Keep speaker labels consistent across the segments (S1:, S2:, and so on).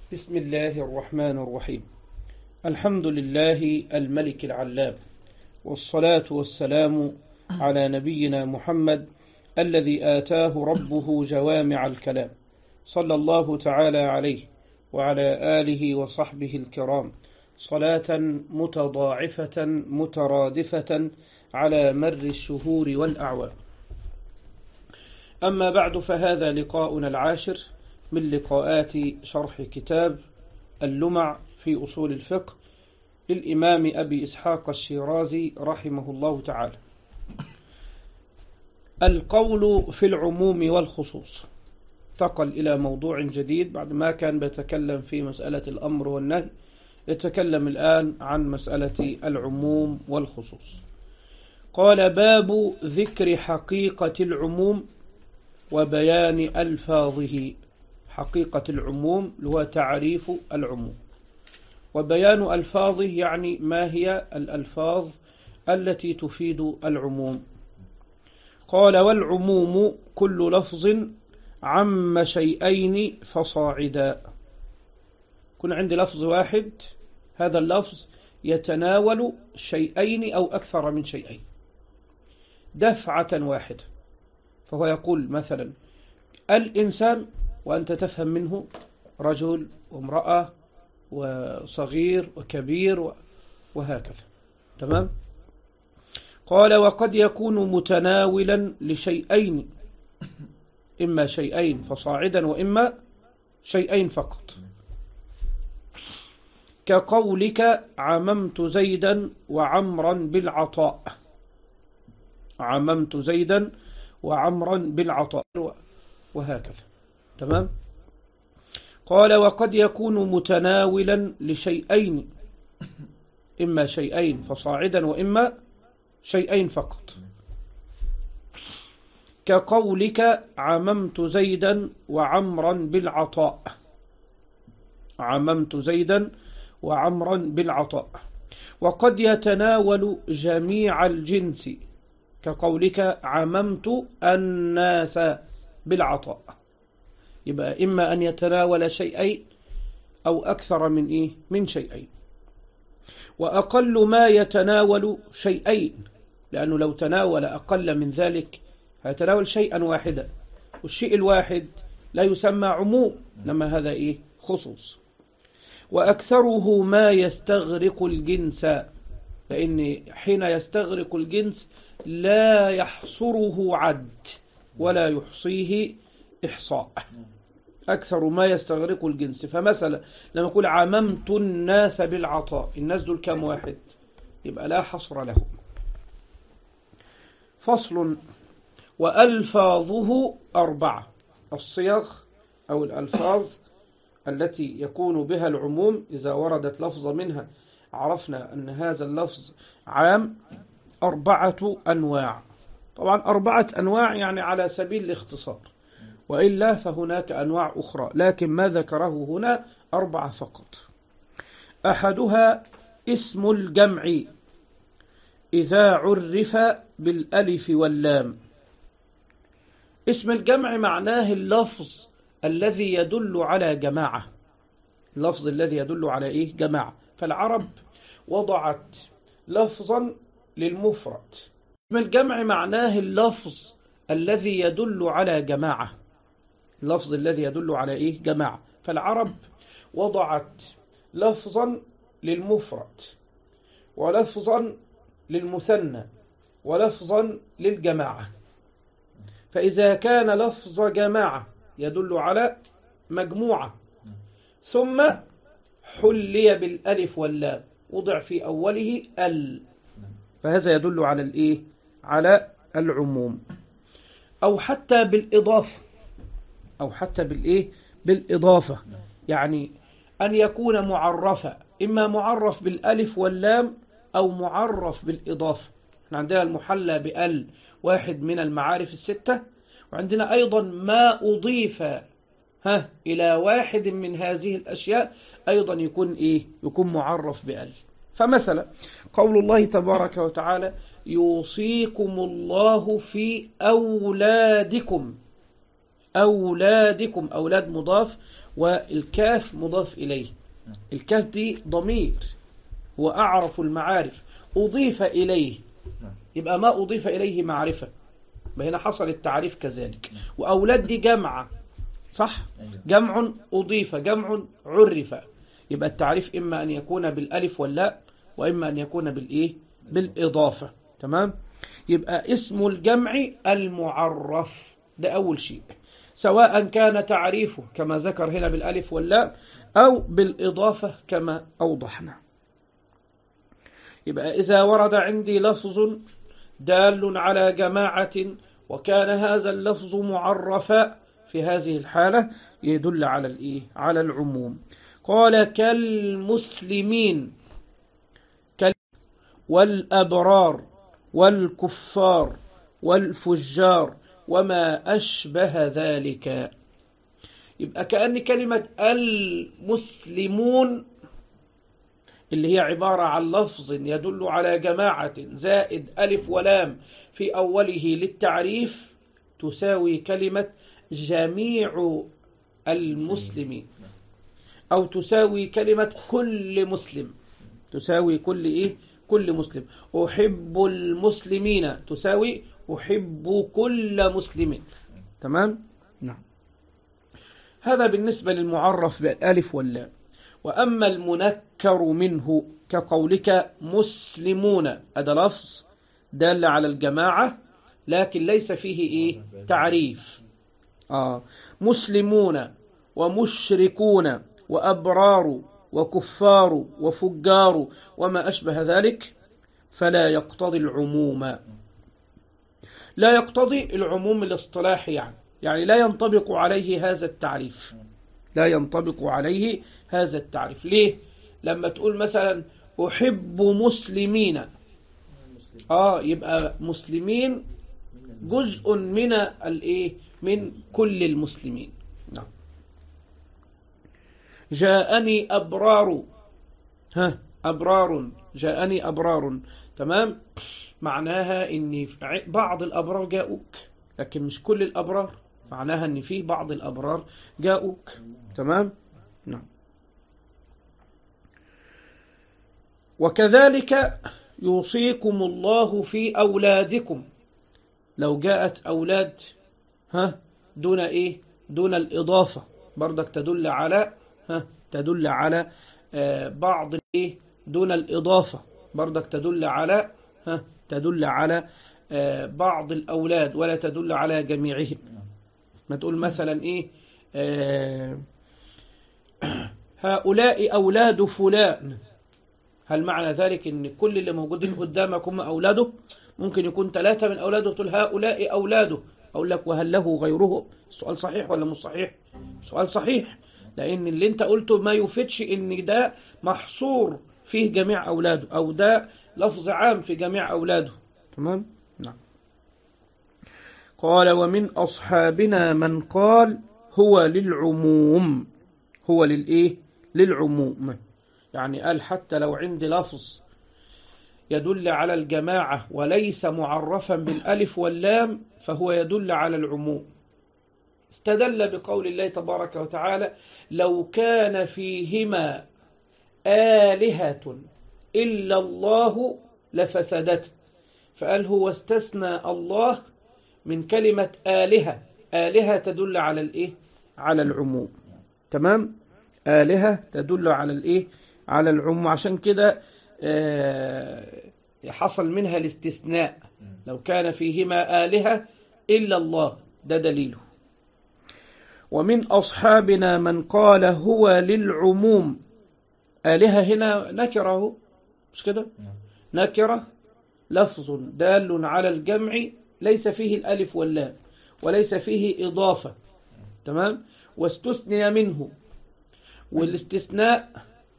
S1: بسم الله الرحمن الرحيم الحمد لله الملك العلام والصلاة والسلام على نبينا محمد الذي آتاه ربه جوامع الكلام صلى الله تعالى عليه وعلى آله وصحبه الكرام صلاة متضاعفة مترادفة على مر الشهور والأعوام أما بعد فهذا لقاؤنا العاشر من لقاءات شرح كتاب اللمع في أصول الفقه للإمام أبي إسحاق الشيرازي رحمه الله تعالى القول في العموم والخصوص انتقل إلى موضوع جديد بعد ما كان بيتكلم في مسألة الأمر والنهي يتكلم الآن عن مسألة العموم والخصوص قال باب ذكر حقيقة العموم وبيان ألفاظه حقيقة العموم هو تعريف العموم وبيان ألفاظه يعني ما هي الألفاظ التي تفيد العموم قال والعموم كل لفظ عم شيئين فصاعدا كن عندي لفظ واحد هذا اللفظ يتناول شيئين أو أكثر من شيئين دفعة واحدة فهو يقول مثلا الإنسان وأنت تفهم منه رجل وامرأة وصغير وكبير وهكذا تمام قال وقد يكون متناولا لشيئين إما شيئين فصاعدا وإما شيئين فقط كقولك عممت زيدا وعمرا بالعطاء عممت زيدا وعمرا بالعطاء وهكذا تمام قال وقد يكون متناولا لشيئين إما شيئين فصاعدا وإما شيئين فقط كقولك عممت زيدا وعمرا بالعطاء عممت زيدا وعمرا بالعطاء وقد يتناول جميع الجنس كقولك عممت الناس بالعطاء يبقى إما أن يتناول شيئين أو أكثر من إيه من شيئين وأقل ما يتناول شيئين لأنه لو تناول أقل من ذلك هيتناول شيئا واحدا والشيء الواحد لا يسمى عموم لما هذا إيه خصوص وأكثره ما يستغرق الجنس لأن حين يستغرق الجنس لا يحصره عد ولا يحصيه إحصاء أكثر ما يستغرق الجنس فمثلا لما يقول عممت الناس بالعطاء الناس دول كم واحد يبقى لا حصر له فصل وألفاظه أربعة الصيغ أو الألفاظ التي يكون بها العموم إذا وردت لفظ منها عرفنا أن هذا اللفظ عام أربعة أنواع طبعا أربعة أنواع يعني على سبيل الاختصار وإلا فهناك أنواع أخرى لكن ما ذكره هنا أربعة فقط أحدها اسم الجمع إذا عرف بالألف واللام اسم الجمع معناه اللفظ الذي يدل على جماعة اللفظ الذي يدل على إيه جماعة فالعرب وضعت لفظا للمفرد اسم الجمع معناه اللفظ الذي يدل على جماعة اللفظ الذي يدل على إيه جماعة فالعرب وضعت لفظا للمفرد ولفظا للمثنى ولفظا للجماعة فإذا كان لفظ جماعة يدل على مجموعة ثم حلي بالألف واللام وضع في أوله ال فهذا يدل على الإيه على العموم أو حتى بالإضافة أو حتى بالإيه بالإضافة يعني أن يكون معرفا إما معرف بالألف واللام أو معرف بالإضافة احنا عندنا المحلى بأل واحد من المعارف الستة وعندنا أيضا ما أضيف ها إلى واحد من هذه الأشياء أيضا يكون إيه يكون معرف بأل فمثلا قول الله تبارك وتعالى يوصيكم الله في أولادكم أولادكم أولاد مضاف والكاف مضاف إليه الكاف دي ضمير هو أعرف المعارف أضيف إليه يبقى ما أضيف إليه معرفة هنا حصل التعريف كذلك وأولاد دي جمعة صح جمع أضيف جمع عرف يبقى التعريف إما أن يكون بالألف واللاء وإما أن يكون بالإيه بالإضافة تمام يبقى اسم الجمع المعرف ده أول شيء سواء كان تعريفه كما ذكر هنا بالألف واللاء أو بالإضافة كما أوضحنا يبقى إذا ورد عندي لفظ دال على جماعة وكان هذا اللفظ معرفا في هذه الحالة يدل على الإيه؟ على العموم قال كالمسلمين كال والأبرار والكفار والفجار وما أشبه ذلك يبقى كأن كلمة المسلمون اللي هي عبارة عن لفظ يدل على جماعة زائد ألف ولام في أوله للتعريف تساوي كلمة جميع المسلمين أو تساوي كلمة كل مسلم تساوي كل إيه كل مسلم أحب المسلمين تساوي أحب كل مسلم تمام نعم هذا بالنسبة للمعرف بالألف واللام وأما المنكر منه كقولك مسلمون هذا لفظ دال على الجماعة لكن ليس فيه إيه تعريف آه مسلمون ومشركون وأبرار وكفار وفجار وما أشبه ذلك فلا يقتضي العموم لا يقتضي العموم الاصطلاحي يعني يعني لا ينطبق عليه هذا التعريف لا ينطبق عليه هذا التعريف ليه لما تقول مثلا أحب مسلمين آه يبقى مسلمين جزء من الايه من كل المسلمين نعم جاءني أبرار ها أبرار جاءني أبرار تمام معناها ان بعض الأبرار جاءوك لكن مش كل الأبرار معناها ان في بعض الأبرار جاءوك تمام نعم وكذلك يوصيكم الله في أولادكم لو جاءت أولاد ها دون إيه دون الإضافة بردك تدل على ها تدل على آه بعض إيه دون الإضافة بردك تدل على ها تدل على آه بعض الأولاد ولا تدل على جميعهم ما تقول مثلا إيه آه هؤلاء أولاد فلان هل معنى ذلك ان كل اللي موجودين قدامك هم أولاده ممكن يكون ثلاثة من أولاده تقول هؤلاء أولاده أقول لك وهل له غيره السؤال صحيح ولا مش صحيح سؤال صحيح لأن اللي انت قلته ما يفيدش ان ده محصور فيه جميع أولاده أو ده لفظ عام في جميع أولاده تمام نعم قال ومن أصحابنا من قال هو للعموم هو للإيه للعموم يعني قال حتى لو عندي لفظ يدل على الجماعة وليس معرفا بالألف واللام فهو يدل على العموم استدل بقول الله تبارك وتعالى لو كان فيهما آلهة إلا الله لفسدت فقال هو استثنى الله من كلمة آلهة آلهة تدل على الإيه على العموم تمام آلهة تدل على الإيه على العموم عشان كده حصل منها الاستثناء لو كان فيهما آلهة إلا الله ده دليله ومن أصحابنا من قال هو للعموم آلهة هنا نكره مش كده نكرة لفظ دال على الجمع ليس فيه الألف واللام وليس فيه إضافة تمام واستثني منه والاستثناء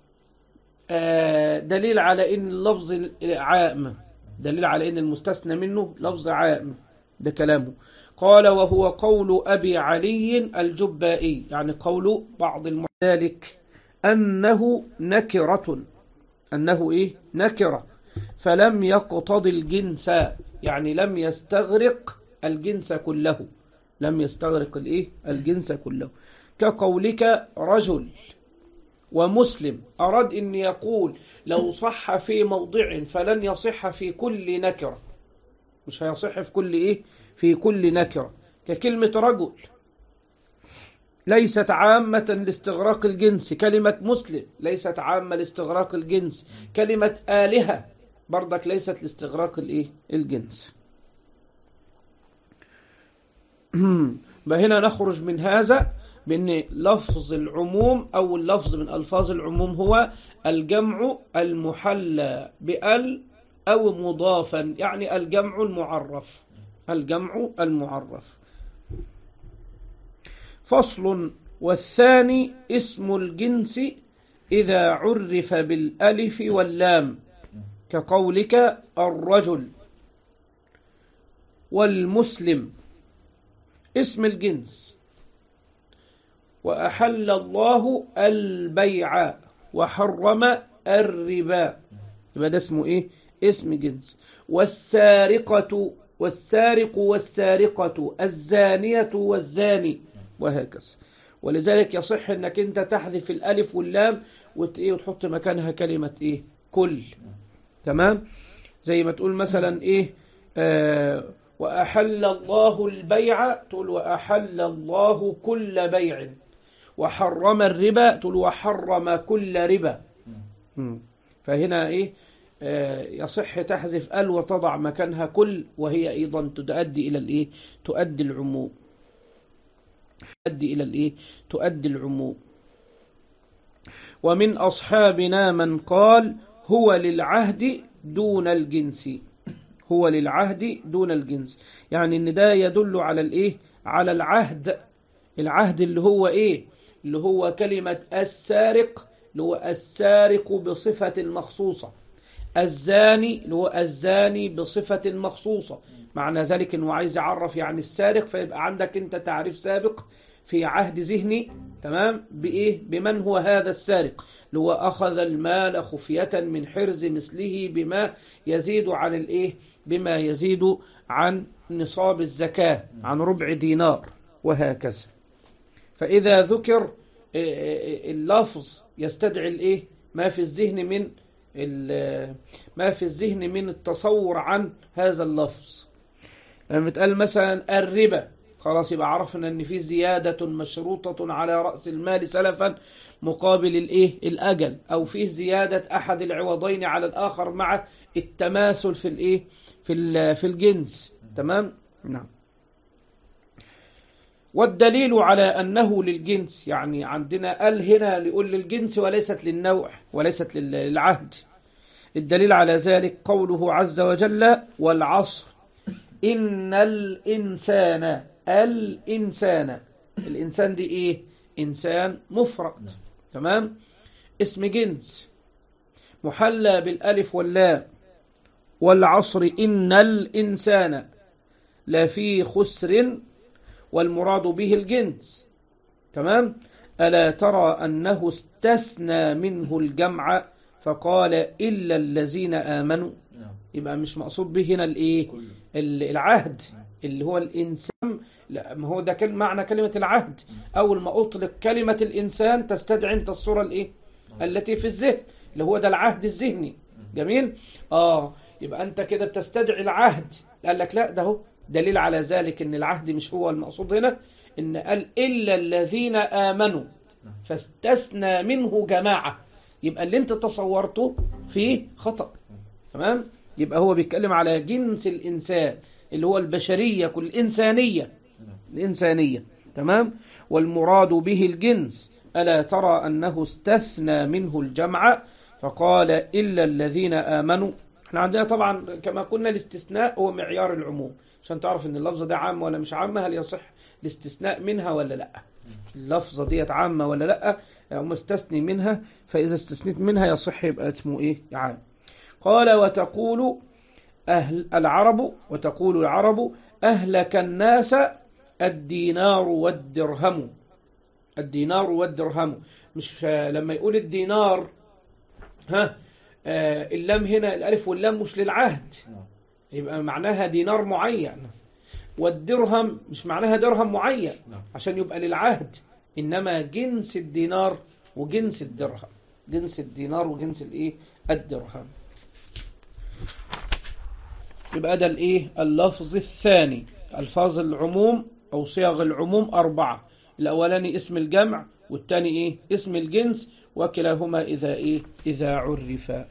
S1: دليل على ان اللفظ عام دليل على ان المستثنى منه لفظ عام ده كلامه قال وهو قول أبي علي الجبائي يعني قول بعض ذلك أنه نكرة أنه إيه نكرة فلم يقتضي الجنس يعني لم يستغرق الجنس كله لم يستغرق الايه الجنس كله كقولك رجل ومسلم أراد أن يقول لو صح في موضع فلن يصح في كل نكرة مش هيصح في كل إيه في كل نكرة ككلمة رجل ليست عامة لاستغراق الجنس كلمة مسلم ليست عامة لاستغراق الجنس كلمة آلهة برضك ليست لاستغراق الايه الجنس هنا نخرج من هذا بأن لفظ العموم أو اللفظ من ألفاظ العموم هو الجمع المحلى بأل أو مضافا يعني الجمع المعرف الجمع المعرف فصل والثاني اسم الجنس إذا عرف بالألف واللام كقولك الرجل والمسلم اسم الجنس وأحل الله البيع وحرم الربا يبقى ده اسمه ايه اسم جنس والسارقة والسارق والسارقة الزانية والزاني وهكذا ولذلك يصح انك انت تحذف الالف واللام وتحط مكانها كلمة ايه كل تمام زي ما تقول مثلا ايه آه وأحل الله البيع تقول وأحل الله كل بيع وحرم الربا تقول وحرم كل ربا فهنا ايه آه يصح تحذف ال وتضع مكانها كل وهي ايضا تؤدي الى الايه تؤدي العموم تؤدي الى الايه تؤدي العموم ومن اصحابنا من قال هو للعهد دون الجنس هو للعهد دون الجنس يعني ان ده يدل على الايه على العهد العهد اللي هو ايه اللي هو كلمة السارق اللي هو السارق بصفة مخصوصة الزاني اللي هو الزاني بصفة مخصوصة معنى ذلك انه عايز يعرف يعني السارق فيبقى عندك انت تعريف سابق في عهد ذهني تمام بايه بمن هو هذا السارق اللي هو اخذ المال خفية من حرز مثله بما يزيد عن الايه بما يزيد عن نصاب الزكاة عن ربع دينار وهكذا فإذا ذكر اللفظ يستدعي الايه ما في الذهن من ما في الذهن من التصور عن هذا اللفظ لما تقال مثلا الربا خلاص يبقى عرفنا ان في زيادة مشروطة على رأس المال سلفا مقابل الايه الاجل او فيه زيادة احد العوضين على الاخر مع التماثل في الايه في في الجنس تمام نعم والدليل على أنه للجنس يعني عندنا ال هنا ليقول للجنس وليست للنوع وليست للعهد الدليل على ذلك قوله عز وجل والعصر إن الإنسان الإنسان الإنسان دي إيه إنسان مفرد تمام اسم جنس محلى بالألف واللام والعصر إن الإنسان لفي خسر والمراد به الجنس تمام ألا ترى أنه استثنى منه الجمع فقال إلا الذين آمنوا يبقى مش مقصود به هنا الايه العهد اللي هو الإنسان لا ما هو ده كل معنى كلمة العهد أول ما أطلق كلمة الإنسان تستدعي انت الصورة الايه التي في الذهن اللي هو ده العهد الذهني جميل آه يبقى أنت كده بتستدعي العهد قال لك لا ده هو دليل على ذلك ان العهد مش هو المقصود هنا ان قال إلا الذين آمنوا فاستثنى منه جماعة يبقى اللي انت تصورته فيه خطأ تمام يبقى هو بيتكلم على جنس الإنسان اللي هو البشرية كل إنسانية الإنسانية تمام والمراد به الجنس ألا ترى أنه استثنى منه الجمع فقال إلا الذين آمنوا احنا عندنا طبعا كما قلنا الاستثناء هو معيار العموم عشان تعرف ان اللفظة دي عامة ولا مش عامة هل يصح الاستثناء منها ولا لا اللفظة ديت عامة ولا لا او مستثني منها فإذا استثنيت منها يصح يبقى اسمه ايه عام قال وتقول أهل العرب وتقول العرب أهلك الناس الدينار والدرهم الدينار والدرهم مش لما يقول الدينار ها آه اللام هنا الألف واللام مش للعهد يبقى معناها دينار معين والدرهم مش معناها درهم معين
S2: نعم.
S1: عشان يبقى للعهد إنما جنس الدينار وجنس الدرهم جنس الدينار وجنس الايه الدرهم يبقى ده الايه اللفظ الثاني الفاظ العموم او صيغ العموم اربعة الاولاني اسم الجمع والثاني ايه اسم الجنس وكلاهما اذا ايه اذا عرفا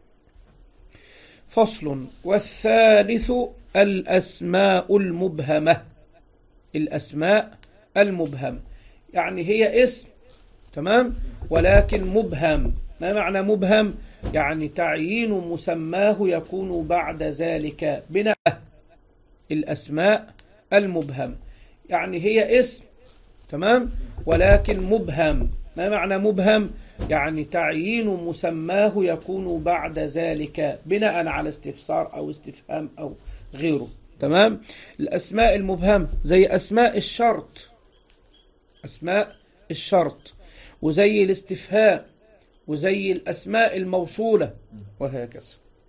S1: فصل والثالث الاسماء المبهمة الاسماء المبهمة يعني هي اسم تمام ولكن مبهم ما معنى مبهم يعني تعيين مسماه يكون بعد ذلك بناء الأسماء المبهم يعني هي اسم تمام ولكن مبهم ما معنى مبهم يعني تعيين مسماه يكون بعد ذلك بناء على استفسار أو استفهام أو غيره تمام الأسماء المبهم زي أسماء الشرط أسماء الشرط وزي الاستفهام وزي الأسماء الموصولة وهكذا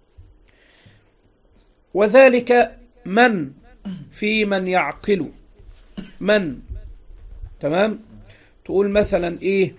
S1: وذلك من في من يعقل من تمام تقول مثلا ايه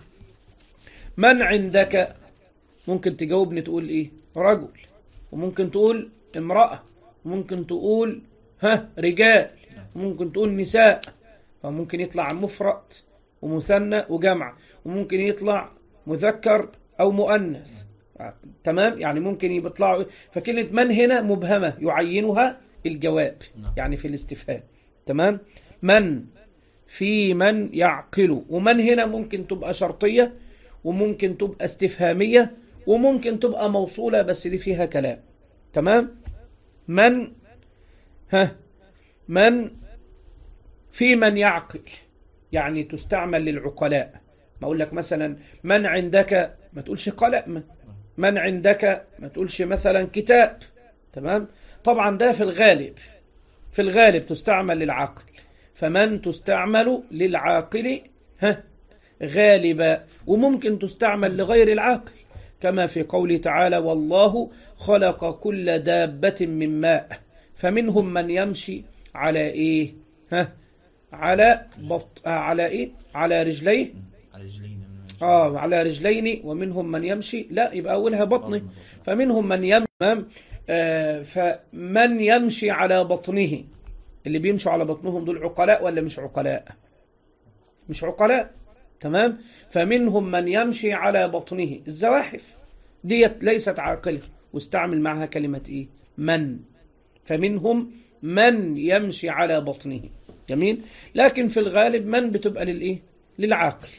S1: من عندك ممكن تجاوبني تقول ايه رجل وممكن تقول امرأة وممكن تقول ها رجال وممكن تقول نساء فممكن يطلع مفرد ومثنى وجمع وممكن يطلع مذكر أو مؤنث تمام يعني ممكن يطلعوا فكلمة من هنا مبهمة يعينها الجواب
S2: نعم.
S1: يعني في الاستفهام تمام من في من يعقل ومن هنا ممكن تبقى شرطية وممكن تبقى استفهامية وممكن تبقى موصولة بس دي فيها كلام تمام من ها من في من يعقل يعني تستعمل للعقلاء ما أقول لك مثلا من عندك ما تقولش قلم من عندك ما تقولش مثلا كتاب تمام طبعا ده في الغالب في الغالب تستعمل للعقل فمن تستعمل للعاقل ها غالبا وممكن تستعمل لغير العاقل كما في قوله تعالى والله خلق كل دابة من ماء فمنهم من يمشي على ايه ها على بط... آه على ايه على رجليه
S2: على رجلين
S1: اه على رجلين ومنهم من يمشي لا يبقى اولها بطنه
S2: بطن.
S1: فمنهم من يمشي آه فمن يمشي على بطنه اللي بيمشوا على بطنهم دول عقلاء ولا مش عقلاء مش عقلاء تمام فمنهم من يمشي على بطنه الزواحف ديت ليست عاقلة واستعمل معها كلمة ايه من فمنهم من يمشي على بطنه جميل لكن في الغالب من بتبقى للايه للعاقل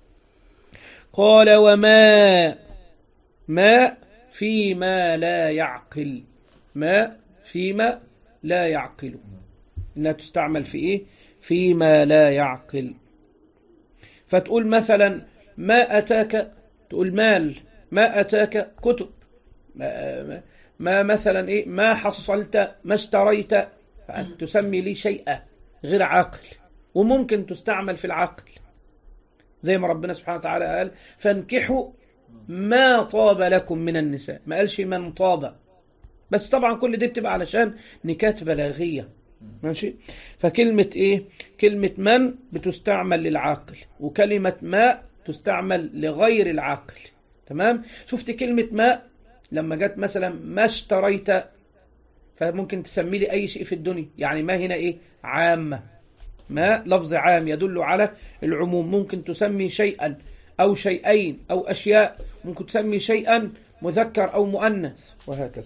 S1: قال وما ما فيما لا يعقل ما فيما لا يعقل انها تستعمل في ايه فيما لا يعقل فتقول مثلا ما أتاك تقول مال ما أتاك كتب ما, ما- ما مثلا إيه ما حصلت ما اشتريت تسمي لي شيئا غير عاقل وممكن تستعمل في العقل زي ما ربنا سبحانه وتعالى قال فانكحوا ما طاب لكم من النساء ما قالش من طاب بس طبعا كل دي بتبقى علشان نكات بلاغية ماشي فكلمة ايه كلمة من بتستعمل للعاقل وكلمة ما تستعمل لغير العاقل تمام شفت كلمة ما لما جت مثلا ما اشتريت فممكن تسمي لي اي شيء في الدنيا يعني ما هنا ايه عامة ما لفظ عام يدل على العموم ممكن تسمي شيئا أو شيئين أو أشياء ممكن تسمي شيئا مذكر أو مؤنث وهكذا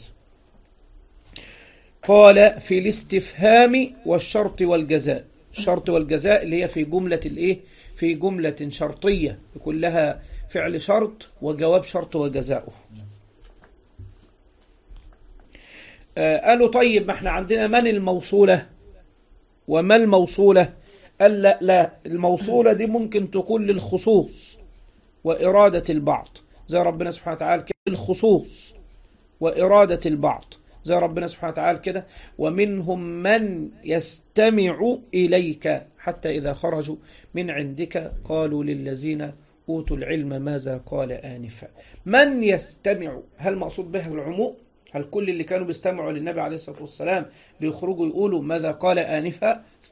S1: قال في الاستفهام والشرط والجزاء الشرط والجزاء اللي هي في جملة الايه في جملة شرطية يكون لها فعل شرط وجواب شرط وجزاؤه آه، قالوا طيب ما احنا عندنا من الموصولة وما الموصولة قال لا لا الموصولة دي ممكن تكون للخصوص وإرادة البعض زي ربنا سبحانه وتعالى كده الخصوص وإرادة البعض زي ربنا سبحانه وتعالى كده ومنهم من يستمع إليك حتى إذا خرجوا من عندك قالوا للذين أوتوا العلم ماذا قال آنفا من يستمع هل مقصود به العموم هل كل اللي كانوا بيستمعوا للنبي عليه الصلاة والسلام بيخرجوا يقولوا ماذا قال آنفا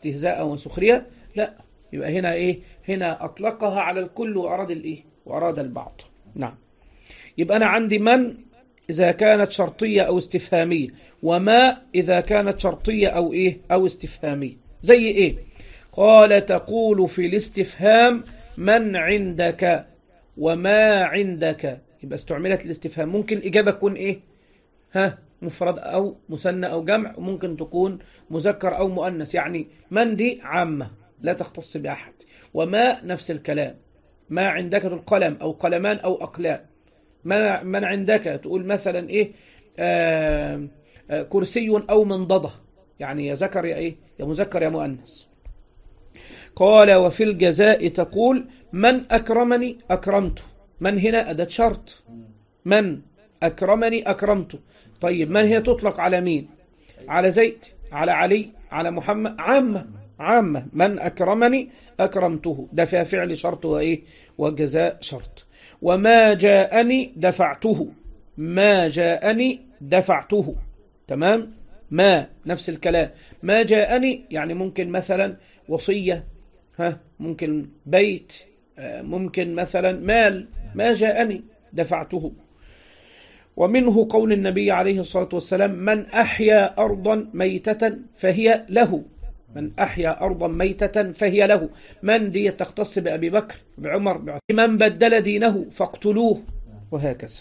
S1: استهزاء وسخرية لا يبقى هنا إيه هنا أطلقها على الكل وأراد الإيه وأراد البعض نعم يبقى أنا عندي من إذا كانت شرطية أو استفهامية وما إذا كانت شرطية أو إيه أو استفهامية زي إيه قال تقول في الاستفهام من عندك وما عندك يبقى استعملت الاستفهام ممكن الإجابة تكون إيه ها مفرد أو مثنى أو جمع ممكن تكون مذكر أو مؤنث يعني من دي عامة لا تختص بأحد وما نفس الكلام ما عندك القلم أو قلمان أو أقلام ما من عندك تقول مثلا إيه آه آه كرسي أو منضدة يعني يا ذكر يا إيه يا مذكر يا مؤنث قال وفي الجزاء تقول من أكرمني أكرمته من هنا أداة شرط من أكرمني أكرمته طيب من هي تطلق على مين على زيد على علي على محمد عامة عامة من أكرمني أكرمته ده فيها فعل شرط وإيه وجزاء شرط وما جاءني دفعته ما جاءني دفعته تمام ما نفس الكلام ما جاءني يعني ممكن مثلا وصية ها ممكن بيت ممكن مثلا مال ما جاءني دفعته ومنه قول النبي عليه الصلاة والسلام من أحيا أرضا ميتة فهي له من أحيا أرضا ميتة فهي له من دي تختص بأبي بكر بعمر من بدل دينه فاقتلوه وهكذا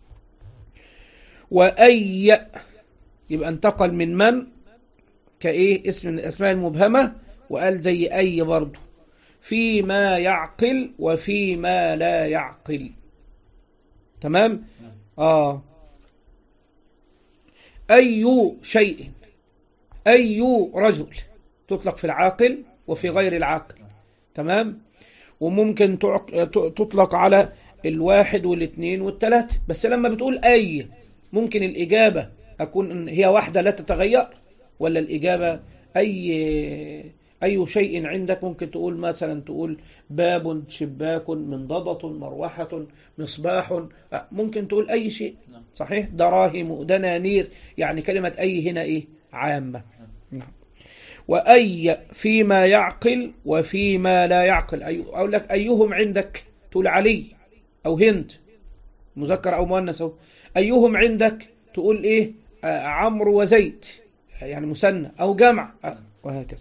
S1: وأي يبقى انتقل من من كإيه اسم من الأسماء المبهمة وقال زي أي برضه فيما يعقل وفيما لا يعقل تمام آه أي شيء أي رجل تطلق في العاقل وفي غير العاقل تمام وممكن تطلق على الواحد والاثنين والثلاثة بس لما بتقول أي ممكن الإجابة أكون هي واحدة لا تتغير ولا الإجابة أي أي شيء عندك ممكن تقول مثلا تقول باب شباك منضبط مروحة مصباح ممكن تقول أي شيء صحيح دراهم دنانير يعني كلمة أي هنا إيه عامة نعم وأي فيما يعقل وفيما لا يعقل أي أقول لك أيهم عندك تقول علي أو هند مذكر أو مؤنث أيهم عندك تقول إيه عمرو وزيد يعني مثنى أو جمع وهكذا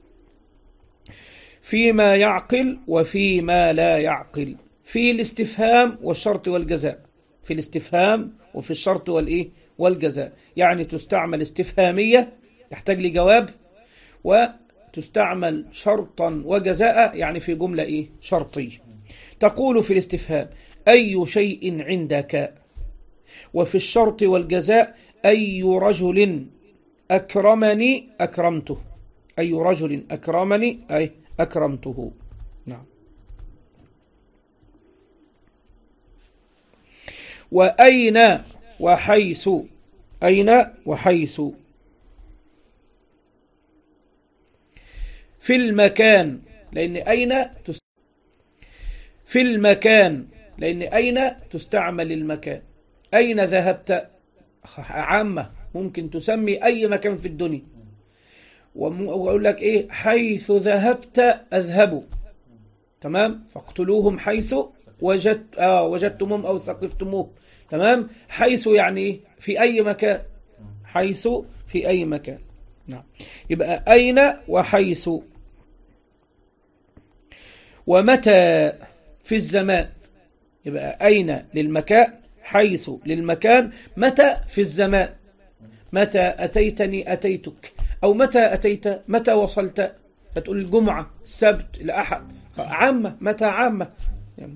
S1: فيما يعقل وفيما لا يعقل في الاستفهام والشرط والجزاء في الاستفهام وفي الشرط والإيه والجزاء يعني تستعمل استفهامية يحتاج لجواب وتستعمل شرطا وجزاء يعني في جملة إيه شرطية تقول في الاستفهام أي شيء عندك وفي الشرط والجزاء أي رجل أكرمني أكرمته أي رجل أكرمني أي أكرمته نعم وأين وحيث أين وحيث في المكان لأن أين في المكان لأن أين تستعمل المكان أين ذهبت عامة ممكن تسمي أي مكان في الدنيا وأقول لك إيه حيث ذهبت أذهبوا تمام فاقتلوهم حيث وجدت آه وجدتمهم أو ثقفتموه تمام حيث يعني في أي مكان حيث في أي مكان نعم يبقى أين وحيث ومتى في الزمان يبقى أين للمكان حيث للمكان متى في الزمان متى أتيتني أتيتك أو متى أتيت متى وصلت فتقول الجمعة السبت الأحد عامة متى عامة يعني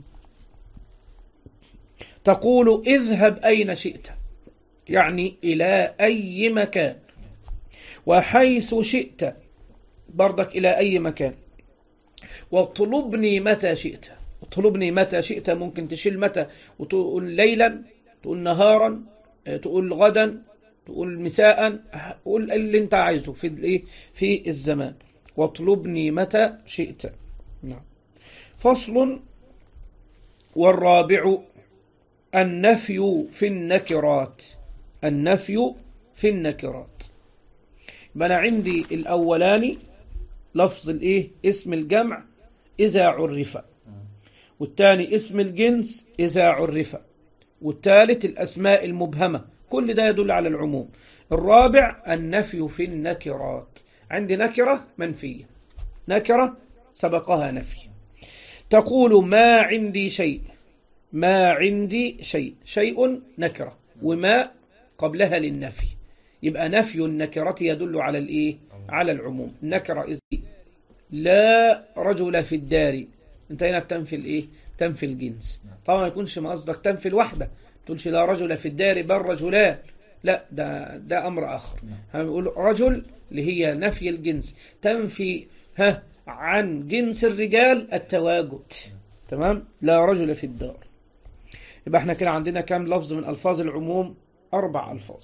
S1: تقول اذهب أين شئت يعني إلى أي مكان وحيث شئت برضك إلى أي مكان واطلبني متى شئت اطلبني متى شئت ممكن تشيل متى وتقول ليلا تقول نهارا تقول غدا تقول مساء قول اللي انت عايزه في الايه في الزمان واطلبني متى شئت نعم فصل والرابع النفي في النكرات النفي في النكرات يبقى انا عندي الاولاني لفظ الايه اسم الجمع إذا عرف والثاني اسم الجنس إذا عرف والثالث الأسماء المبهمة كل ده يدل على العموم الرابع النفي في النكرات عندي نكرة منفية نكرة سبقها نفي تقول ما عندي شيء ما عندي شيء شيء نكرة وما قبلها للنفي يبقى نفي النكرة يدل على الايه على العموم النكرة إذ لا رجل في الدار انت هنا بتنفي الايه تنفي الجنس طبعا ما يكونش ما قصدك تنفي الوحدة تقولش لا رجل في الدار بل رجلان لا ده ده امر اخر هنقول رجل اللي هي نفي الجنس تنفي ها عن جنس الرجال التواجد تمام لا رجل في الدار يبقى احنا كده عندنا كام لفظ من الفاظ العموم اربع الفاظ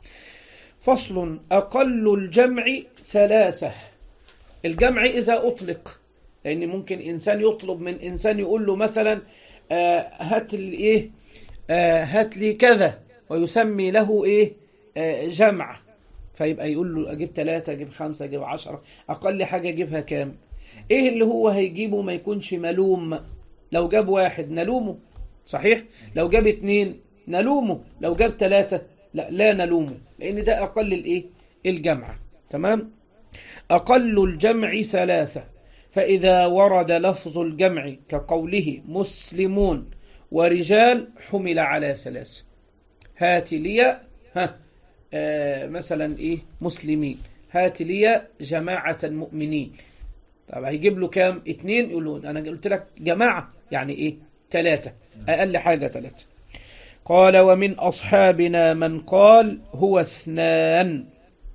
S1: فصل اقل الجمع ثلاثة الجمع اذا اطلق لان ممكن انسان يطلب من انسان يقول له مثلا آه هات لي ايه آه هات لي كذا ويسمي له ايه آه جمع فيبقى يقول له اجيب ثلاثة اجيب خمسة اجيب عشرة اقل حاجة اجيبها كام ايه اللي هو هيجيبه ما يكونش ملوم لو جاب واحد نلومه صحيح لو جاب اتنين نلومه لو جاب ثلاثة لا لا نلومه لان ده اقل الايه الجمع تمام اقل الجمع ثلاثة فإذا ورد لفظ الجمع كقوله مسلمون ورجال حمل على ثلاث هات لي ها آه مثلا ايه مسلمين هات لي جماعة مؤمنين طب هيجيب له كام اتنين يقول له انا قلت لك جماعة يعني ايه ثلاثة اقل حاجة ثلاثة قال ومن اصحابنا من قال هو اثنان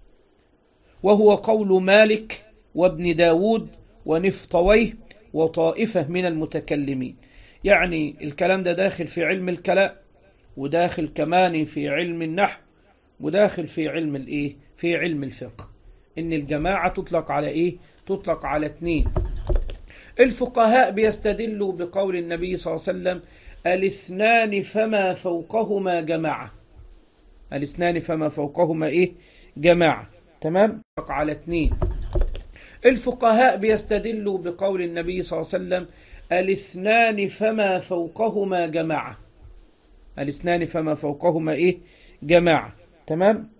S1: وهو قول مالك وابن داود ونفطويه وطائفة من المتكلمين يعني الكلام ده داخل في علم الكلام وداخل كمان في علم النحو وداخل في علم الايه في علم الفقه ان الجماعة تطلق على ايه تطلق على اثنين الفقهاء بيستدلوا بقول النبي صلى الله عليه وسلم الاثنان فما فوقهما جماعة الاثنان فما فوقهما ايه جماعة تمام على اثنين الفقهاء بيستدلوا بقول النبي صلى الله عليه وسلم الاثنان فما فوقهما جماعة الاثنان فما فوقهما ايه جماعة تمام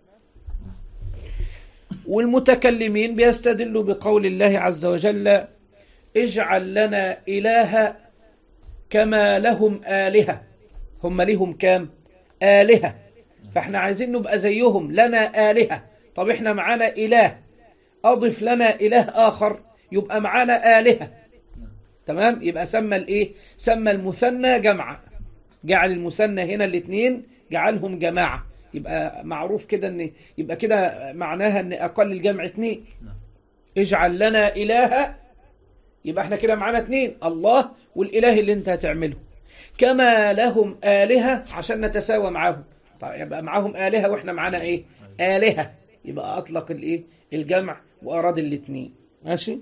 S1: والمتكلمين بيستدلوا بقول الله عز وجل اجعل لنا إله كما لهم آلهة هم لهم كام آلهة فاحنا عايزين نبقى زيهم لنا آلهة طب احنا معانا إله أضف لنا إله آخر يبقى معانا آلهة تمام يبقى سمى الإيه سمى المثنى جمعة جعل المثنى هنا الاثنين جعلهم جماعة يبقى معروف كده ان يبقى كده معناها ان اقل الجمع اثنين اجعل لنا اله يبقى احنا كده معانا اثنين الله والاله اللي انت هتعمله كما لهم آلهة عشان نتساوى معاهم طيب يبقى معاهم آلهة واحنا معانا ايه آلهة يبقى اطلق الايه الجمع واراد الاثنين ماشي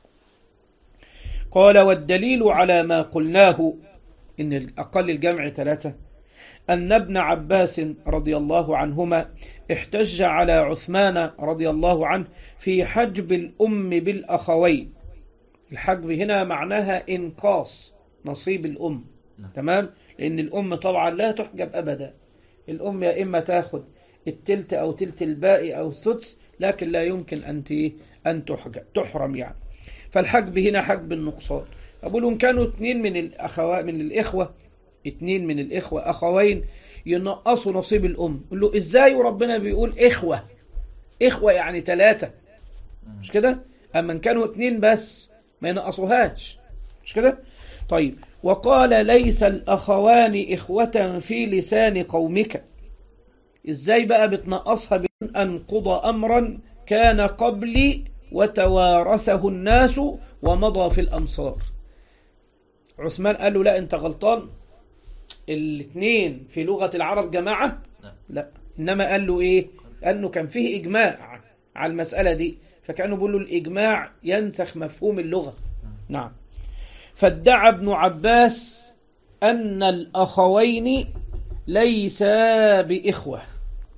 S1: قال والدليل على ما قلناه ان اقل الجمع ثلاثة أن ابن عباس رضي الله عنهما احتج على عثمان رضي الله عنه في حجب الأم بالأخوين الحجب هنا معناها إنقاص نصيب الأم تمام لأن الأم طبعا لا تحجب أبدا الأم يا إما تاخد التلت أو تلت الباقي أو السدس لكن لا يمكن أن أن تحجب تحرم يعني فالحجب هنا حجب النقصان أقول لهم كانوا اثنين من الأخوات من الإخوة اتنين من الإخوة أخوين ينقصوا نصيب الأم يقول له إزاي وربنا بيقول إخوة إخوة يعني ثلاثة مش كده أما كانوا اتنين بس ما ينقصوهاش مش كده طيب وقال ليس الأخوان إخوة في لسان قومك إزاي بقى بتنقصها بأن أنقض أمرا كان قبلي وتوارثه الناس ومضى في الأمصار عثمان قال له لا انت غلطان الاثنين في لغة العرب جماعة لا إنما قال له إيه أنه كان فيه إجماع على المسألة دي فكانوا بيقولوا الإجماع ينسخ مفهوم اللغة نعم فادعى ابن عباس أن الأخوين ليسا بإخوة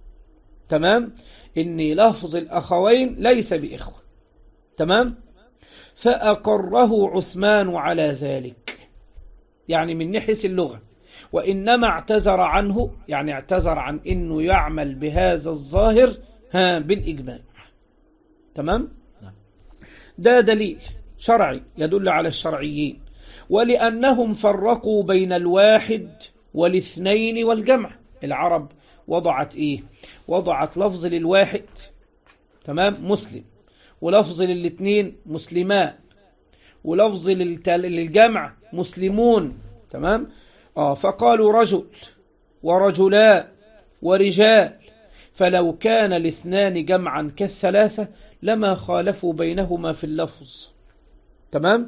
S1: تمام إن لفظ الأخوين ليس بإخوة تمام فأقره عثمان على ذلك يعني من نحس اللغة وإنما اعتذر عنه يعني اعتذر عن أنه يعمل بهذا الظاهر ها بالإجماع تمام ده دليل شرعي يدل على الشرعيين ولأنهم فرقوا بين الواحد والاثنين والجمع العرب وضعت إيه وضعت لفظ للواحد تمام مسلم ولفظ للاثنين مسلمان ولفظ للجمع مسلمون تمام آه فقالوا رجل ورجلاء ورجال فلو كان الاثنان جمعا كالثلاثة لما خالفوا بينهما في اللفظ تمام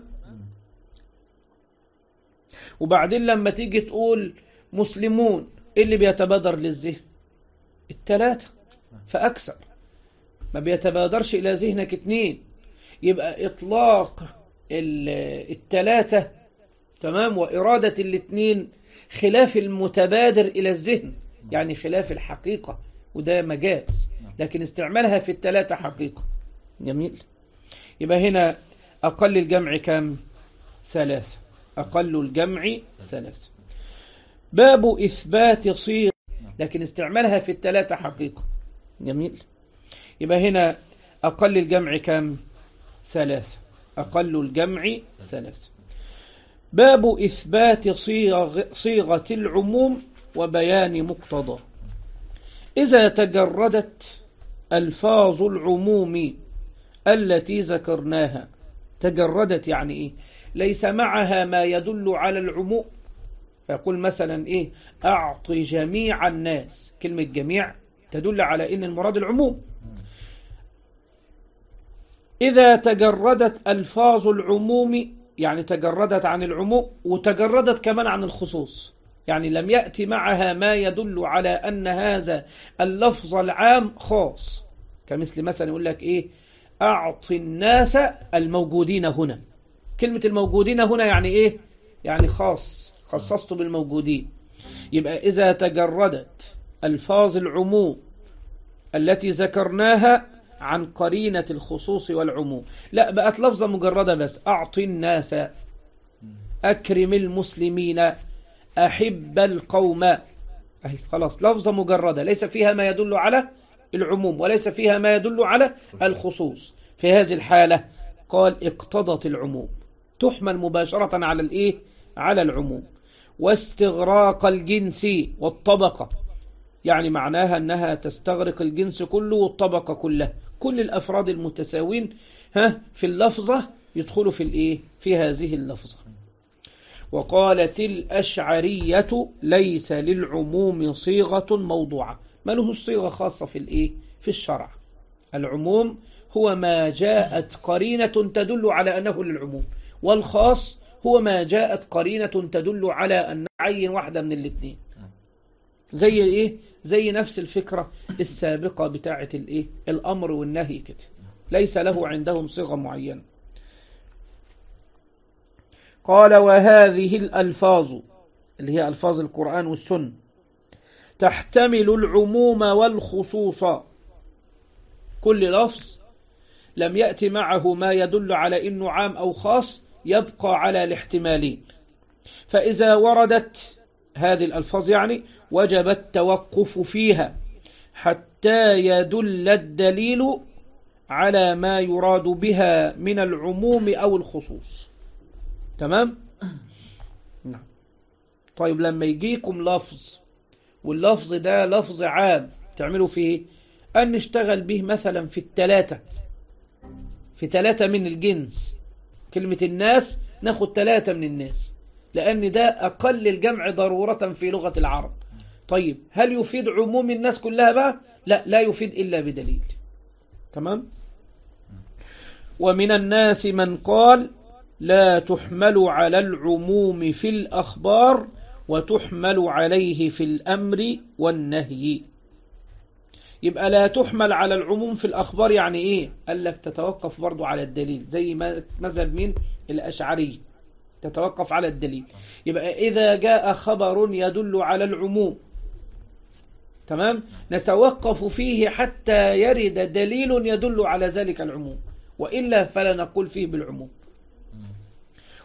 S1: وبعدين لما تيجي تقول مسلمون إيه اللي بيتبادر للذهن الثلاثة فأكثر ما بيتبادرش إلى ذهنك اثنين يبقى إطلاق الثلاثة تمام وإرادة الاثنين خلاف المتبادر إلى الذهن يعني خلاف الحقيقة وده مجاز لكن استعمالها في الثلاثة حقيقة جميل يبقى هنا أقل الجمع كم ثلاثة أقل الجمع ثلاثة باب إثبات صيغ لكن استعمالها في الثلاثة حقيقة جميل يبقى هنا أقل الجمع كم ثلاثة أقل الجمع ثلاثة باب إثبات صيغ صيغة العموم وبيان مقتضى إذا تجردت ألفاظ العموم التي ذكرناها تجردت يعني إيه ليس معها ما يدل على العموم فيقول مثلا إيه أعطي جميع الناس كلمة جميع تدل على إن المراد العموم إذا تجردت ألفاظ العموم يعني تجردت عن العموم وتجردت كمان عن الخصوص يعني لم يأتي معها ما يدل على أن هذا اللفظ العام خاص كمثل مثلا يقول لك إيه أعطي الناس الموجودين هنا كلمة الموجودين هنا يعني إيه يعني خاص خصصت بالموجودين يبقى إذا تجردت ألفاظ العموم التي ذكرناها عن قرينة الخصوص والعموم لا بقت لفظة مجردة بس أعطي الناس أكرم المسلمين أحب القوم أهي خلاص لفظة مجردة ليس فيها ما يدل على العموم وليس فيها ما يدل على الخصوص في هذه الحالة قال اقتضت العموم تحمل مباشرة على الإيه على العموم واستغراق الجنس والطبقة يعني معناها أنها تستغرق الجنس كله والطبقة كلها كل الأفراد المتساوين ها في اللفظة يدخلوا في الإيه في هذه اللفظة وقالت الأشعرية ليس للعموم صيغة موضوعة ما له صيغة خاصة في الإيه في الشرع العموم هو ما جاءت قرينة تدل على أنه للعموم والخاص هو ما جاءت قرينة تدل على أن عين واحدة من الاثنين زي ايه زي نفس الفكرة السابقة بتاعة الايه الامر والنهي كده ليس له عندهم صيغة معينة قال وهذه الألفاظ اللي هي ألفاظ القرآن والسنة تحتمل العموم والخصوص كل لفظ لم يأتي معه ما يدل على إنه عام أو خاص يبقى على الاحتمالين فإذا وردت هذه الألفاظ يعني وجب التوقف فيها حتى يدل الدليل على ما يراد بها من العموم أو الخصوص تمام نعم طيب لما يجيكم لفظ واللفظ ده لفظ عام تعملوا فيه أن نشتغل به مثلا في التلاتة في تلاتة من الجنس كلمة الناس ناخد تلاتة من الناس لأن ده أقل الجمع ضرورة في لغة العرب طيب هل يفيد عموم الناس كلها بقى لا لا يفيد إلا بدليل تمام ومن الناس من قال لا تحمل على العموم في الأخبار وتحمل عليه في الأمر والنهي يبقى لا تحمل على العموم في الأخبار يعني إيه قال لك تتوقف برضو على الدليل زي ما مذهب مين الأشعري تتوقف على الدليل يبقى إذا جاء خبر يدل على العموم تمام نتوقف فيه حتى يرد دليل يدل على ذلك العموم وإلا فلا نقول فيه بالعموم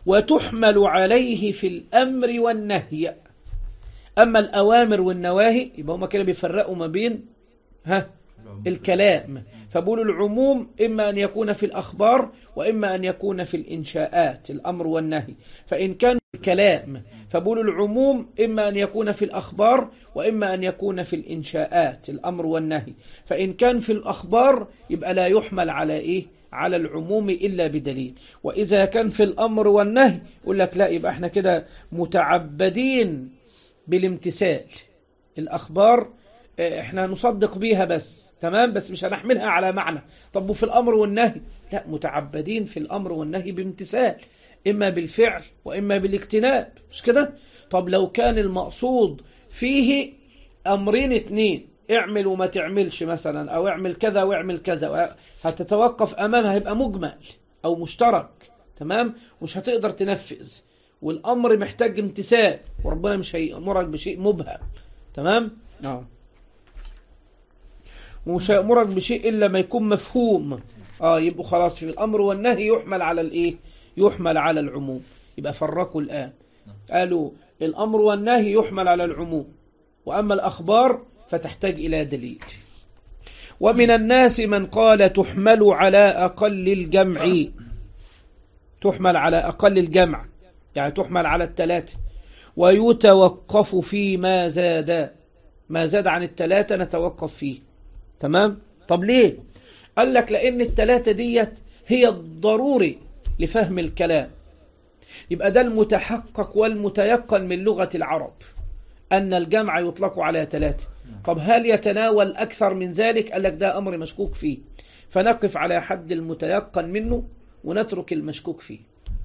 S1: وتحمل عليه في الأمر والنهي أما الأوامر والنواهي يبقى هما كده بيفرقوا ما بين ها الكلام فبقول العموم إما أن يكون في الأخبار وإما أن يكون في الإنشاءات الأمر والنهي فإن كان الكلام فبقول العموم إما أن يكون في الأخبار وإما أن يكون في الإنشاءات الأمر والنهي فإن كان في الأخبار يبقى لا يحمل على إيه على العموم إلا بدليل وإذا كان في الأمر والنهي يقول لك لا يبقى احنا كده متعبدين بالامتثال الأخبار احنا نصدق بيها بس تمام بس مش هنحملها على معنى طب وفي الأمر والنهي لا متعبدين في الأمر والنهي بامتثال إما بالفعل وإما بالاجتناب مش كده طب لو كان المقصود فيه أمرين اتنين اعمل وما تعملش مثلا أو اعمل كذا واعمل كذا هتتوقف أمامها هيبقى مجمل أو مشترك تمام مش هتقدر تنفذ والأمر محتاج امتثال وربنا مش هيأمرك بشيء مبهم تمام اه ومش هيأمرك بشيء إلا ما يكون مفهوم اه يبقوا خلاص في الأمر والنهي يحمل على الإيه يحمل على العموم يبقى فرقوا الآن قالوا الأمر والنهي يحمل على العموم وأما الأخبار فتحتاج إلى دليل ومن الناس من قال تحمل على أقل الجمع تحمل على أقل الجمع يعني تحمل على الثلاثة ويتوقف فيما زاد ما زاد عن الثلاثة نتوقف فيه تمام طب ليه قال لك لأن الثلاثة ديت هي الضروري لفهم الكلام يبقى ده المتحقق والمتيقن من لغة العرب أن الجمع يطلق على ثلاثة طب هل يتناول أكثر من ذلك قال لك ده أمر مشكوك فيه فنقف على حد المتيقن منه ونترك المشكوك فيه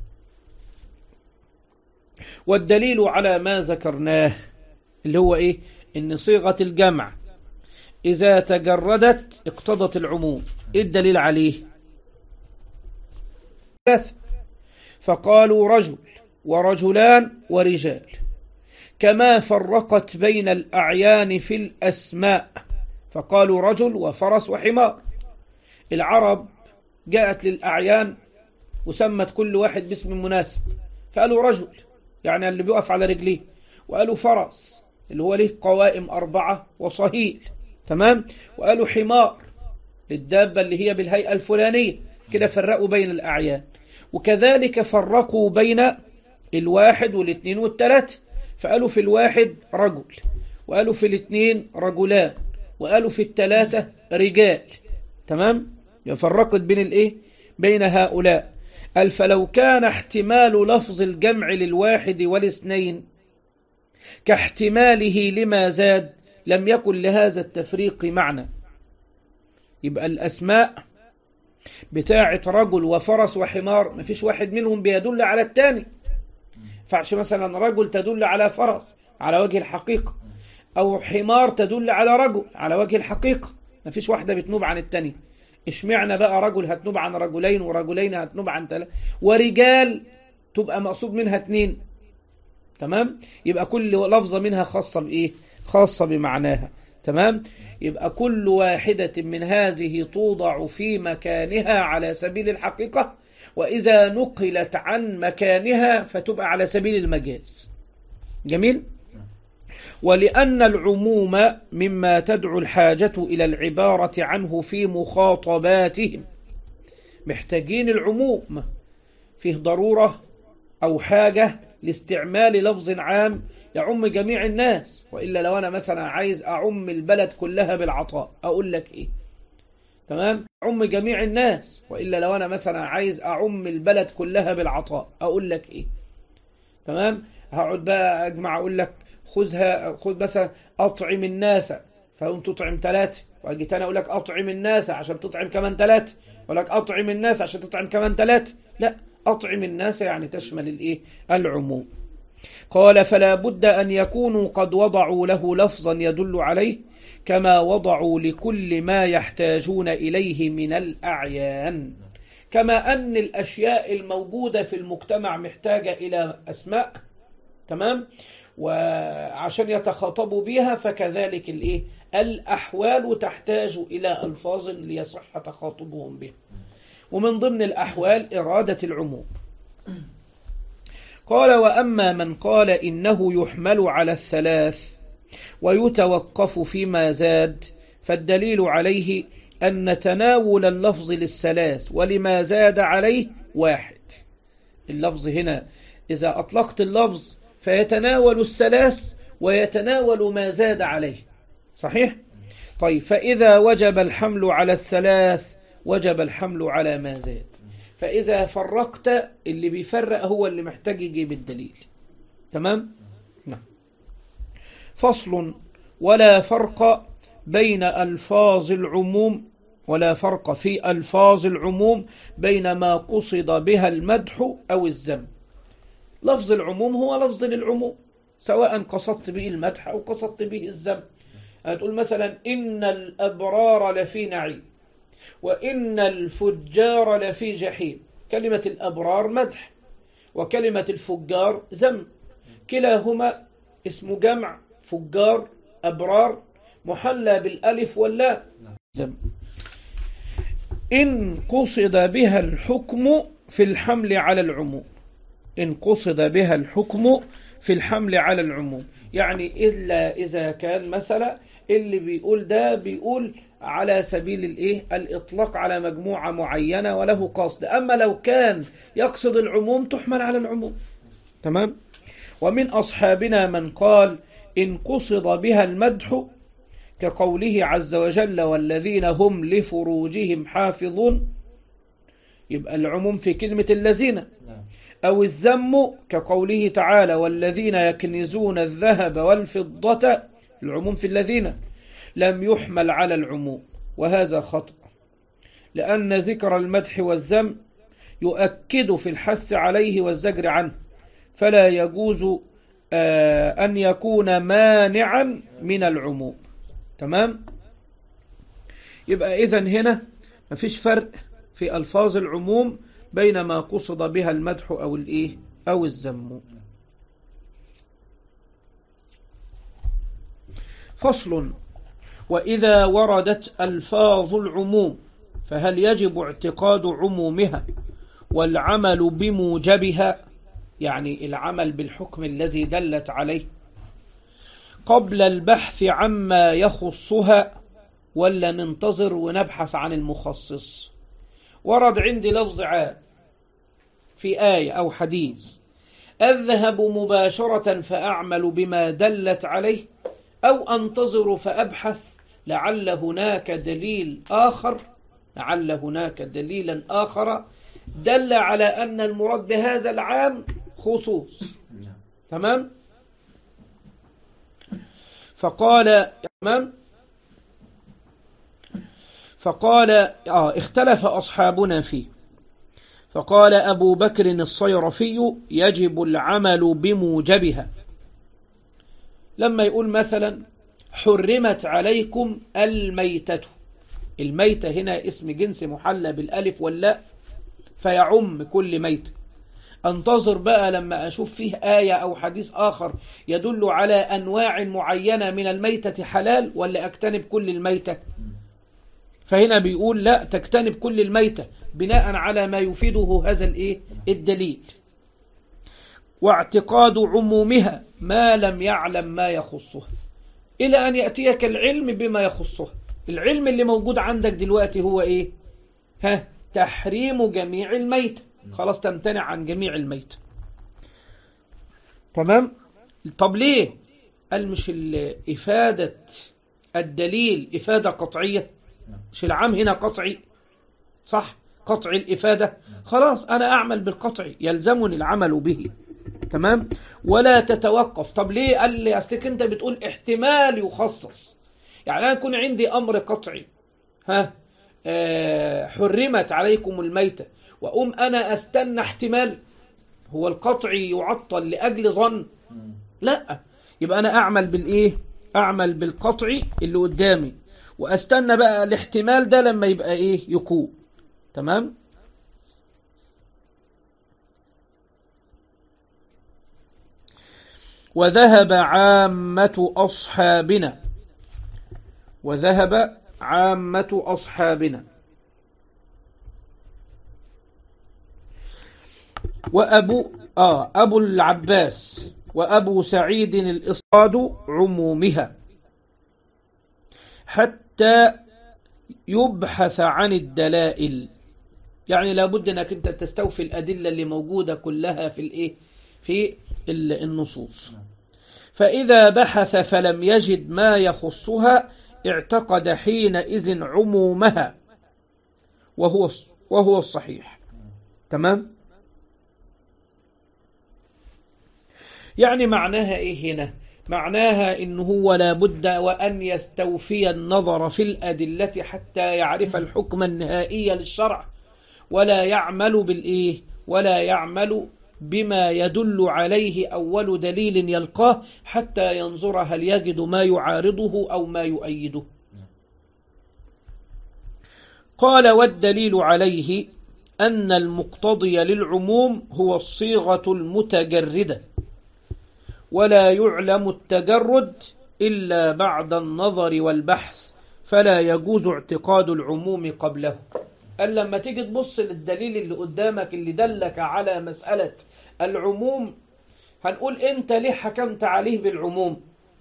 S1: والدليل على ما ذكرناه اللي هو إيه إن صيغة الجمع إذا تجردت اقتضت العموم إيه الدليل عليه فقالوا رجل ورجلان ورجال كما فرقت بين الأعيان في الأسماء فقالوا رجل وفرس وحمار العرب جاءت للأعيان وسمت كل واحد باسم مناسب فقالوا رجل يعني اللي بيقف على رجليه وقالوا فرس اللي هو له قوائم أربعة وصهيل تمام وقالوا حمار للدابة اللي هي بالهيئة الفلانية كده فرقوا بين الأعيان وكذلك فرقوا بين الواحد والاثنين والثلاثة فقالوا في الواحد رجل وقالوا في الاثنين رجلان وقالوا في الثلاثة رجال تمام فرقت بين الايه بين هؤلاء قال فلو كان احتمال لفظ الجمع للواحد والاثنين كاحتماله لما زاد لم يكن لهذا التفريق معنى يبقى الأسماء بتاعة رجل وفرس وحمار ما فيش واحد منهم بيدل على الثاني فعش مثلا رجل تدل على فرس على وجه الحقيقة أو حمار تدل على رجل على وجه الحقيقة ما فيش واحدة بتنوب عن الثانية اشمعنى بقى رجل هتنوب عن رجلين ورجلين هتنوب عن ثلاثة ورجال تبقى مقصود منها اثنين تمام يبقى كل لفظة منها خاصة بإيه خاصة بمعناها تمام يبقى كل واحدة من هذه توضع في مكانها على سبيل الحقيقة وإذا نقلت عن مكانها فتبقى على سبيل المجاز جميل ولأن العموم مما تدعو الحاجة إلى العبارة عنه في مخاطباتهم محتاجين العموم فيه ضرورة أو حاجة لاستعمال لفظ عام يعم جميع الناس وإلا لو أنا مثلا عايز أعم البلد كلها بالعطاء أقول لك إيه تمام أعم جميع الناس وإلا لو أنا مثلا عايز أعم البلد كلها بالعطاء أقول لك إيه تمام هقعد بقى أجمع أقول لك خذها خذ مثلا أطعم الناس فهم تطعم ثلاثة وأجي تاني أقول لك أطعم الناس عشان تطعم كمان ثلاثة أقول لك أطعم الناس عشان تطعم كمان ثلاثة لا أطعم الناس يعني تشمل الإيه العموم قال فلا بد أن يكونوا قد وضعوا له لفظا يدل عليه كما وضعوا لكل ما يحتاجون إليه من الأعيان كما أن الأشياء الموجودة في المجتمع محتاجة إلى أسماء تمام وعشان يتخاطبوا بها فكذلك الإيه الأحوال تحتاج إلى ألفاظ ليصح تخاطبهم بها ومن ضمن الأحوال إرادة العموم قال وأما من قال إنه يحمل على الثلاث ويتوقف فيما زاد فالدليل عليه أن تناول اللفظ للثلاث ولما زاد عليه واحد اللفظ هنا إذا أطلقت اللفظ فيتناول الثلاث ويتناول ما زاد عليه صحيح؟ طيب فإذا وجب الحمل على الثلاث وجب الحمل على ما زاد فإذا فرقت اللي بيفرق هو اللي محتاج يجيب الدليل تمام؟ نعم فصل ولا فرق بين ألفاظ العموم ولا فرق في ألفاظ العموم بين ما قصد بها المدح أو الذم لفظ العموم هو لفظ للعموم سواء قصدت به المدح أو قصدت به الذم هتقول مثلا إن الأبرار لفي نعيم وإن الفجار لفي جحيم كلمة الأبرار مدح وكلمة الفجار ذم كلاهما اسم جمع فجار أبرار محلى بالألف واللام ذم إن قصد بها الحكم في الحمل على العموم إن قصد بها الحكم في الحمل على العموم يعني إلا إذا كان مثلا اللي بيقول ده بيقول على سبيل الإيه الإطلاق على مجموعة معينة وله قصد أما لو كان يقصد العموم تحمل على العموم تمام ومن أصحابنا من قال إن قصد بها المدح كقوله عز وجل والذين هم لفروجهم حافظون يبقى العموم في كلمة الذين أو الذم كقوله تعالى والذين يكنزون الذهب والفضة العموم في الذين لم يحمل على العموم وهذا خطأ لأن ذكر المدح والذم يؤكد في الحث عليه والزجر عنه فلا يجوز أن يكون مانعا من العموم تمام يبقى إذا هنا مفيش فرق في ألفاظ العموم بين ما قصد بها المدح أو الإيه أو الذم فصل وإذا وردت ألفاظ العموم فهل يجب اعتقاد عمومها والعمل بموجبها يعني العمل بالحكم الذي دلت عليه قبل البحث عما يخصها ولا ننتظر ونبحث عن المخصص ورد عندي لفظ عام في آية أو حديث أذهب مباشرة فأعمل بما دلت عليه أو أنتظر فأبحث لعل هناك دليل آخر لعل هناك دليلا آخر دل على أن المراد بهذا العام خصوص تمام فقال تمام فقال آه اختلف أصحابنا فيه فقال أبو بكر الصيرفي يجب العمل بموجبها لما يقول مثلا حرمت عليكم الميتة الميتة هنا اسم جنس محلى بالألف واللاء فيعم كل ميتة انتظر بقى لما أشوف فيه آية أو حديث آخر يدل على أنواع معينة من الميتة حلال ولا أكتنب كل الميتة فهنا بيقول لا تجتنب كل الميتة بناء على ما يفيده هذا الايه الدليل واعتقاد عمومها ما لم يعلم ما يخصها إلى أن يأتيك العلم بما يخصها العلم اللي موجود عندك دلوقتي هو إيه ها تحريم جميع الميت خلاص تمتنع عن جميع الميت تمام طب ليه قال مش إفادة الدليل إفادة قطعية مش العام هنا قطعي صح قطع الإفادة خلاص أنا أعمل بالقطع يلزمني العمل به تمام ولا تتوقف طب ليه قال لي أصلك أنت بتقول احتمال يخصص يعني أنا يكون عندي أمر قطعي ها آه حرمت عليكم الميتة وأم أنا أستنى احتمال هو القطعي يعطل لأجل ظن لا يبقى أنا أعمل بالإيه أعمل بالقطعي اللي قدامي واستنى بقى الاحتمال ده لما يبقى ايه يكون تمام وذهب عامة أصحابنا وذهب عامة أصحابنا وأبو آه أبو العباس وأبو سعيد الإصاد عمومها حتى يبحث عن الدلائل يعني لابد أنك أنت تستوفي الأدلة اللي موجودة كلها في الإيه في النصوص فإذا بحث فلم يجد ما يخصها اعتقد حينئذ عمومها وهو وهو الصحيح تمام يعني معناها ايه هنا معناها انه هو لابد وان يستوفي النظر في الادلة حتى يعرف الحكم النهائي للشرع ولا يعمل بالايه ولا يعمل بما يدل عليه أول دليل يلقاه حتى ينظر هل يجد ما يعارضه أو ما يؤيده قال والدليل عليه أن المقتضي للعموم هو الصيغة المتجردة ولا يعلم التجرد إلا بعد النظر والبحث فلا يجوز اعتقاد العموم قبله قال لما تيجي تبص للدليل اللي قدامك اللي دلك على مسألة العموم هنقول انت ليه حكمت عليه بالعموم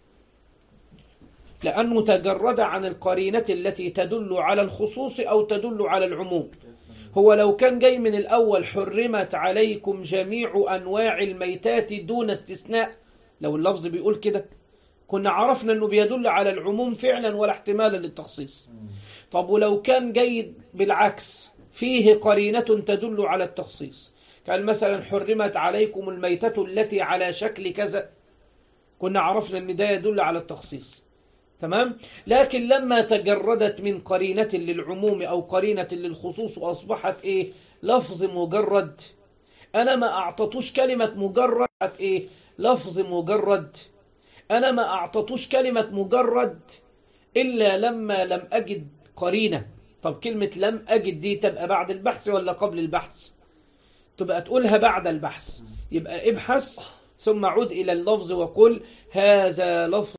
S1: لأنه تجرد عن القرينة التي تدل على الخصوص أو تدل على العموم هو لو كان جاي من الأول حرمت عليكم جميع أنواع الميتات دون استثناء لو اللفظ بيقول كده كنا عرفنا أنه بيدل على العموم فعلا ولا احتمالا للتخصيص طب ولو كان جيد بالعكس فيه قرينة تدل على التخصيص كان مثلا حرمت عليكم الميتة التي على شكل كذا كنا عرفنا أن ده يدل على التخصيص تمام لكن لما تجردت من قرينة للعموم أو قرينة للخصوص وأصبحت إيه لفظ مجرد أنا ما أعطتوش كلمة مجرد إيه لفظ مجرد أنا ما أعطتوش كلمة مجرد إلا لما لم أجد قرينة طب كلمة لم أجد دي تبقى بعد البحث ولا قبل البحث تبقى تقولها بعد البحث يبقى ابحث ثم عد إلى اللفظ وقل هذا لفظ